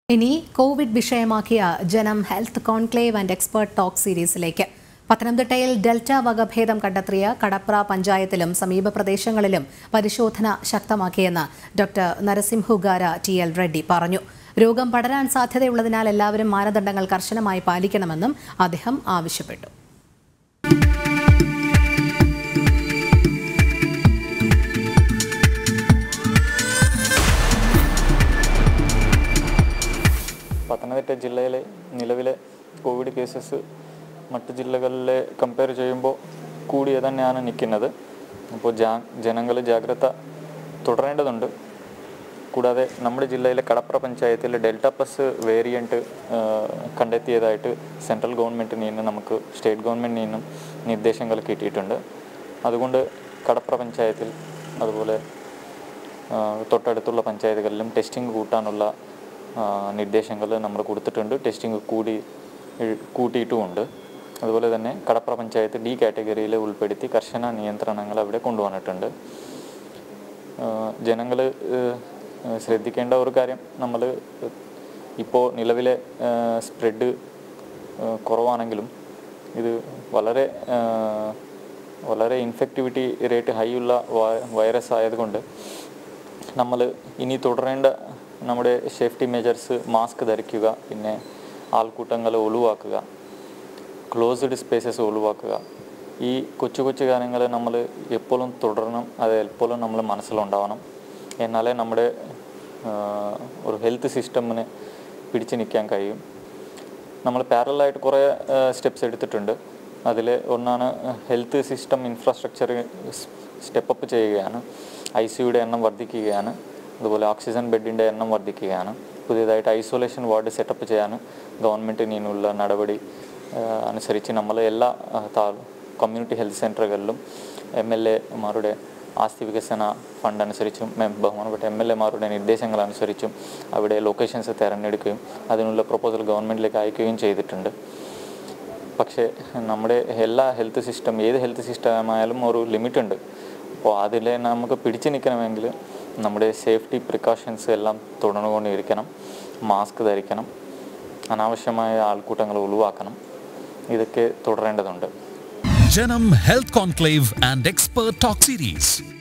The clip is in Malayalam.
ഇനി കോവിഡ് വിഷയമാക്കിയ Janam health conclave and expert talk സീരീസിലേക്ക് പത്തനംതിട്ടയിൽ ഡെൽറ്റ വകഭേദം കണ്ടെത്തിയ കടപ്ര പഞ്ചായത്തിലും സമീപ പ്രദേശങ്ങളിലും പരിശോധന ശക്തമാക്കിയെന്ന് ഡോക്ടർ നരസിംഹുഗാര ടി എൽ റെഡ്ഡി പറഞ്ഞു രോഗം പടരാൻ സാധ്യതയുള്ളതിനാൽ എല്ലാവരും മാനദണ്ഡങ്ങൾ കർശനമായി പാലിക്കണമെന്നും അദ്ദേഹം ആവശ്യപ്പെട്ടു പത്തനംതിട്ട ജില്ലയിലെ നിലവിലെ കോവിഡ് കേസസ് മറ്റ് ജില്ലകളിലെ കമ്പയർ ചെയ്യുമ്പോൾ കൂടിയ തന്നെയാണ് നിൽക്കുന്നത് അപ്പോൾ ജാ ജനങ്ങൾ ജാഗ്രത തുടരേണ്ടതുണ്ട് കൂടാതെ നമ്മുടെ ജില്ലയിലെ കടപ്ര പഞ്ചായത്തിൽ ഡെൽറ്റ പ്ലസ് വേരിയൻറ്റ് കണ്ടെത്തിയതായിട്ട് സെൻട്രൽ ഗവൺമെൻറ്റിൽ നിന്ന് നമുക്ക് സ്റ്റേറ്റ് ഗവൺമെൻറ്റിൽ നിന്നും നിർദ്ദേശങ്ങൾ കിട്ടിയിട്ടുണ്ട് അതുകൊണ്ട് കടപ്ര പഞ്ചായത്തിൽ അതുപോലെ ആ, തൊട്ടടുത്തുള്ള പഞ്ചായത്തുകളിലും ടെസ്റ്റിംഗ് കൂട്ടാനുള്ള നിർദ്ദേശങ്ങൾ നമ്മൾ കൊടുത്തിട്ടുണ്ട് ടെസ്റ്റിംഗ് കൂടി ഇ- കൂട്ടിയിട്ടുമുണ്ട് അതുപോലെ തന്നെ കടപ്ര പഞ്ചായത്ത് ഡി കാറ്റഗറിയിൽ ഉൾപ്പെടുത്തി കർശന നിയന്ത്രണങ്ങൾ അവിടെ കൊണ്ടുവന്നിട്ടുണ്ട് ജനങ്ങൾ ശ്രദ്ധിക്കേണ്ട ഒരു കാര്യം നമ്മൾ ഇപ്പോൾ നിലവിലെ സ്പ്രെഡ് കുറവാണെങ്കിലും ഇത് വളരെ ആ, വളരെ ഇൻഫെക്ടിവിറ്റി റേറ്റ് ഹൈ ഉള്ള വൈറസ് ആയതുകൊണ്ട് നമ്മൾ ഇനി തുടരേണ്ട നമ്മുടെ സേഫ്റ്റി മെജേഴ്സ് മാസ്ക് ധരിക്കുക പിന്നെ ആൾക്കൂട്ടങ്ങൾ ഒഴിവാക്കുക ക്ലോസ്ഡ് സ്പേസസ് ഒഴിവാക്കുക ഈ കൊച്ചു കൊച്ചു കാര്യങ്ങൾ നമ്മൾ എപ്പോഴും തുടരണം അത് എപ്പോഴും നമ്മൾ മനസ്സിലുണ്ടാവണം എന്നാലേ നമ്മുടെ ആ, ഒരു ഹെൽത്ത് സിസ്റ്റമിന് പിടിച്ചു നിൽക്കാൻ കഴിയും നമ്മൾ പാരലായിട്ട് കുറേ സ്റ്റെപ്സ് എടുത്തിട്ടുണ്ട് അതിൽ ഒന്നാണ് health system infrastructure step up ചെയ്യുകയാണ് ഐ സിയുടെ എണ്ണം വർദ്ധിക്കുകയാണ് അതുപോലെ ഓക്സിജൻ ബെഡിൻ്റെ എണ്ണം വർദ്ധിക്കുകയാണ് പുതിയതായിട്ട് ഐസൊലേഷൻ വാർഡ് സെറ്റപ്പ് ചെയ്യാൻ ഗവൺമെൻറ്റിൽ നിന്നുള്ള നടപടി ആ, അനുസരിച്ച് നമ്മൾ എല്ലാ ആ, താ- കമ്മ്യൂണിറ്റി ഹെൽത്ത് സെൻറ്ററുകളിലും എം എൽ എമാരുടെ ആസ്തി വികസന ഫണ്ട് അനുസരിച്ചും മെ- ബഹുമാനപ്പെട്ട എം എൽ എമാരുടെ നിർദ്ദേശങ്ങൾ അനുസരിച്ചും അവിടെ ലൊക്കേഷൻസ് തിരഞ്ഞെടുക്കുകയും അതിനുള്ള പ്രപ്പോസൽ ഗവൺമെൻറ്റിലേക്ക് അയക്കുകയും ചെയ്തിട്ടുണ്ട് പക്ഷേ നമ്മുടെ എല്ലാ ഹെൽത്ത് സിസ്റ്റം ഏത് ഹെൽത്ത് സിസ്റ്റം ആയാലും ഒരു ലിമിറ്റ് ഉണ്ട് അപ്പോൾ അതിൽ നമുക്ക് പിടിച്ചു നിൽക്കണമെങ്കിൽ നമ്മുടെ സേഫ്റ്റി പ്രിക്കോഷൻസ് എല്ലാം തുടർന്നുകൊണ്ടിരിക്കണം മാസ്ക് ധരിക്കണം അനാവശ്യമായ ആൾക്കൂട്ടങ്ങൾ ഒഴിവാക്കണം ഇതൊക്കെ തുടരേണ്ടതുണ്ട് Janam Health Conclave and Expert Talk Series.